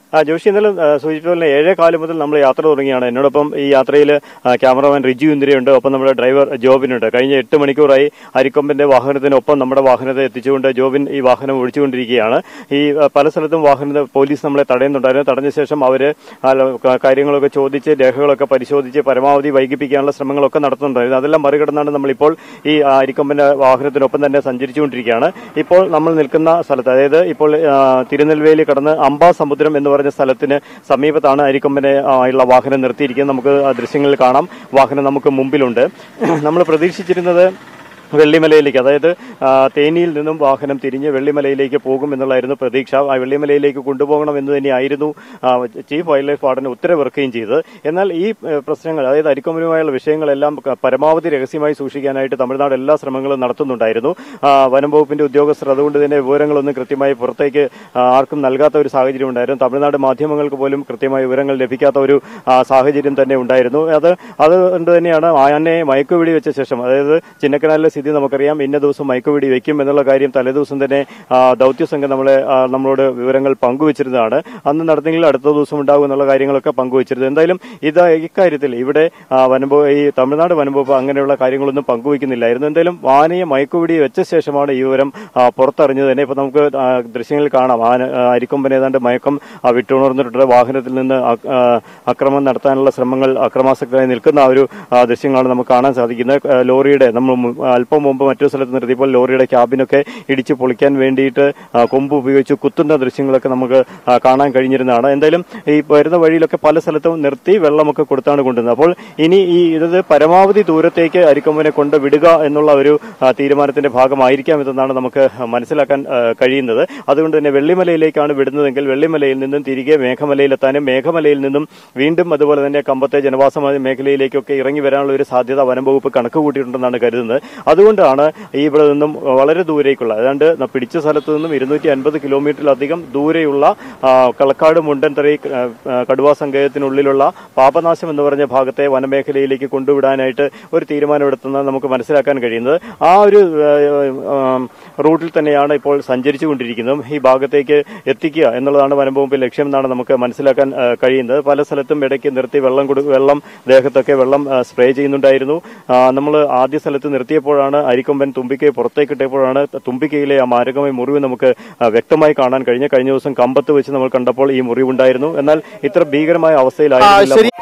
ആ ജോഷി ഇന്നലെ ആ, സൂചിപ്പിച്ച പോലെ ഏഴേ കാലം മുതൽ നമ്മൾ യാത്ര തുടങ്ങിയാണ് എന്നോടൊപ്പം ഈ യാത്രയിൽ ക്യാമറമാൻ റിജു ഇന്ദിരയുണ്ട് ഒപ്പം നമ്മുടെ ഡ്രൈവർ ജോബിനുണ്ട് കഴിഞ്ഞ എട്ട് മണിക്കൂറായി അരിക്കൊമ്പന്റെ വാഹനത്തിനൊപ്പം നമ്മുടെ വാഹനത്തെ എത്തിച്ചുകൊണ്ട് ജോബിൻ ഈ വാഹനം ഓടിച്ചുകൊണ്ടിരിക്കുകയാണ് ഈ ആ, പല സ്ഥലത്തും വാഹന പോലീസ് നമ്മളെ തടയുന്നുണ്ടായിരുന്നു തടഞ്ഞ ശേഷം അവര് ആ, ക- കാര്യങ്ങളൊക്കെ ചോദിച്ച് രേഖകളൊക്കെ പരിശോധിച്ച് പരമാവധി വൈകിപ്പിക്കാനുള്ള ശ്രമങ്ങളൊക്കെ നടത്തുന്നുണ്ടായിരുന്നു അതെല്ലാം മറികടന്നാണ് നമ്മളിപ്പോൾ ഈ ആ, അരിക്കൊമ്പന്റെ വാഹനത്തിനൊപ്പം തന്നെ സഞ്ചരിച്ചുകൊണ്ടിരിക്കുകയാണ് ഇപ്പോൾ നമ്മൾ നിൽക്കുന്ന സ്ഥലത്ത് അതായത് ഇപ്പോൾ ആ, തിരുനെൽവേലി കടന്ന് അംബാസമുദ്രം എന്ന് പറഞ്ഞ സ്ഥലത്തിന് സമീപത്താണ് അരിക്കൊമ്പനെ ആ, ഉള്ള വാഹനം നിർത്തിയിരിക്കുന്നത് നമുക്ക് ആ ദൃശ്യങ്ങളിൽ കാണാം വാഹനം നമുക്ക് മുമ്പിലുണ്ട് നമ്മൾ പ്രതീക്ഷിച്ചിരുന്നത് വെള്ളിമലയിലേക്ക് അതായത് ആ, തേനിയിൽ നിന്നും വാഹനം തിരിഞ്ഞ് വെള്ളിമലയിലേക്ക് പോകും എന്നുള്ളായിരുന്നു പ്രതീക്ഷ ആ വെള്ളിമലയിലേക്ക് കൊണ്ടുപോകണം എന്ന് തന്നെയായിരുന്നു ആ, ചീഫ് വൈൽഡ് ലൈഫ് വാർഡൻ ഉത്തരവിറക്കുകയും ചെയ്തത് എന്നാൽ ഈ ഏ, പ്രശ്നങ്ങൾ അതായത് അരിക്കൊമ്പനുമായുള്ള വിഷയങ്ങളെല്ലാം ക- പരമാവധി രഹസ്യമായി സൂക്ഷിക്കാനായിട്ട് തമിഴ്നാട് എല്ലാ ശ്രമങ്ങളും നടത്തുന്നുണ്ടായിരുന്നു ആ, വനം വകുപ്പിന്റെ ഉദ്യോഗസ്ഥർ അതുകൊണ്ട് തന്നെ വിവരങ്ങളൊന്നും കൃത്യമായി പുറത്തേക്ക് ആ, ആർക്കും നൽകാത്ത ഒരു സാഹചര്യം ഉണ്ടായിരുന്നു തമിഴ്നാട് മാധ്യമങ്ങൾക്ക് പോലും കൃത്യമായ വിവരങ്ങൾ ലഭിക്കാത്ത ഒരു ആ, സാഹചര്യം തന്നെ ഉണ്ടായിരുന്നു അത് അതുകൊണ്ട് തന്നെയാണ് ആനയെ മയക്കുവെടി വെച്ച ശേഷം അതായത് ചിന്നക്കനാലിലെ സ്ഥിതി നമുക്കറിയാം ഇന്ന ദിവസം മയക്കുവെടി വെക്കും എന്നുള്ള കാര്യം തലേദിവസം തന്നെ ആ, ദൗത്യസംഘം നമ്മളെ ആ, നമ്മളോട് വിവരങ്ങൾ പങ്കുവച്ചിരുന്നതാണ് അന്ന് നടന്നെങ്കിൽ അടുത്ത ദിവസം ഉണ്ടാകും എന്നുള്ള കാര്യങ്ങളൊക്കെ പങ്കുവച്ചിരുന്നു എന്തായാലും ഇത് ഇക്കാര്യത്തിൽ ഇവിടെ ആ, വനംവകുപ്പ് ഈ തമിഴ്നാട് വനംവകുപ്പ് അങ്ങനെയുള്ള കാര്യങ്ങളൊന്നും പങ്കുവയ്ക്കുന്നില്ലായിരുന്നു എന്തായാലും ആനയെ മയക്കുവെടി വെച്ച ശേഷമാണ് ഈ വിവരം ആ, പുറത്തറിഞ്ഞത് തന്നെ ഇപ്പൊ നമുക്ക് ആ, ദൃശ്യങ്ങളിൽ കാണാം ആന ആ, അരിക്കൊമ്പൻ ഏതാണ്ട് മയക്കം ആ, വിട്ടുണർന്നിട്ടുണ്ട് വാഹനത്തിൽ നിന്ന് ആ, ആ, അക്രമം നടത്താനുള്ള ശ്രമങ്ങൾ അക്രമാസക്തരായി നിൽക്കുന്ന ആ ഒരു ആ, ദൃശ്യങ്ങളാണ് നമുക്ക് കാണാൻ സാധിക്കുന്നത് ആ, ലോറിയുടെ നമ്മൾ മു- അല്പം മുമ്പ് മറ്റൊരു സ്ഥലത്ത് നിർത്തിയപ്പോൾ ലോറിയുടെ ക്യാബിനൊക്കെ ഇടിച്ച് പൊളിക്കാൻ വേണ്ടിയിട്ട് ആ, കൊമ്പ് ഉപയോഗിച്ച് കുത്തുന്ന ദൃശ്യങ്ങളൊക്കെ നമുക്ക് ആ, കാണാൻ കഴിഞ്ഞിരുന്നതാണ് എന്തായാലും ഈ വരുന്ന വഴിയിലൊക്കെ പല സ്ഥലത്തും നിർത്തി വെള്ളമൊക്കെ കൊടുത്താണ് കൊണ്ടുവന്നത് അപ്പോൾ ഇനി ഈ ഇത് പരമാവധി ദൂരത്തേക്ക് അരിക്കൊമ്പനെ കൊണ്ട് വിടുക എന്നുള്ള ഒരു ആ, തീരുമാനത്തിന്റെ ഭാഗമായിരിക്കാം ഇതെന്നാണ് നമുക്ക് മനസ്സിലാക്കാൻ ആ, കഴിയുന്നത് അതുകൊണ്ട് തന്നെ വെള്ളിമലയിലേക്കാണ് വിടുന്നതെങ്കിൽ വെള്ളിമലയിൽ നിന്നും തിരികെ മേഘമലയിലെത്താനും മേഘമലയിൽ നിന്നും വീണ്ടും അതുപോലെ തന്നെ കമ്പത്തെ ജനവാസ മേഖലയിലേക്കൊക്കെ ഇറങ്ങി വരാനുള്ള ഒരു സാധ്യത വനം വകുപ്പ് കണക്ക് കൂട്ടിയിട്ടുണ്ടെന്നാണ് കരുതുന്നത് അതുകൊണ്ടാണ് ഈ ഇവിടെ നിന്നും വളരെ ദൂരേക്കുള്ള ഏതാണ്ട് ന- പിടിച്ച സ്ഥലത്ത് നിന്നും ഇരുന്നൂറ്റി അൻപത് കിലോമീറ്ററിലധികം ദൂരെയുള്ള ആ, കളക്കാട് മുണ്ടൻതറൈ ആ, ആ, കടുവാ സങ്കേതത്തിനുള്ളിലുള്ള പാപനാശം എന്ന് പറഞ്ഞ ഭാഗത്തെ വനമേഖലയിലേക്ക് കൊണ്ടുവിടാനായിട്ട് ഒരു തീരുമാനമെടുത്തുന്നത് നമുക്ക് മനസ്സിലാക്കാൻ കഴിയുന്നത് ആ ഒരു ആ, ആ, റൂട്ടിൽ തന്നെയാണ് ഇപ്പോൾ സഞ്ചരിച്ചുകൊണ്ടിരിക്കുന്നതും ഈ ഭാഗത്തേക്ക് എത്തിക്കുക എന്നുള്ളതാണ് വനംവകുപ്പ് ലക്ഷ്യം എന്നാണ് നമുക്ക് മനസ്സിലാക്കാൻ ആ, കഴിയുന്നത് പല സ്ഥലത്തും ഇടയ്ക്ക് നിർത്തി വെള്ളം കൊടു വെള്ളം ദേഹത്തൊക്കെ വെള്ളം ആ, സ്പ്രേ ചെയ്യുന്നുണ്ടായിരുന്നു നമ്മൾ ആദ്യ സ്ഥലത്ത് നിർത്തിയപ്പോഴാണ് അരിക്കൊമ്പൻ തുമ്പിക്കൈ പുറത്തേക്ക് ഇട്ടപ്പോഴാണ് തുമ്പിക്കൈയിലെ ആ മാരകമായ മുറിവ് നമുക്ക് ആ, വ്യക്തമായി കാണാൻ കഴിഞ്ഞ കഴിഞ്ഞ ദിവസം കമ്പത്ത് വെച്ച് നമ്മൾ കണ്ടപ്പോൾ ഈ മുറിവുണ്ടായിരുന്നു എന്നാൽ ഇത്ര ഭീകരമായ അവസ്ഥയിലായിരുന്നില്ല ശരി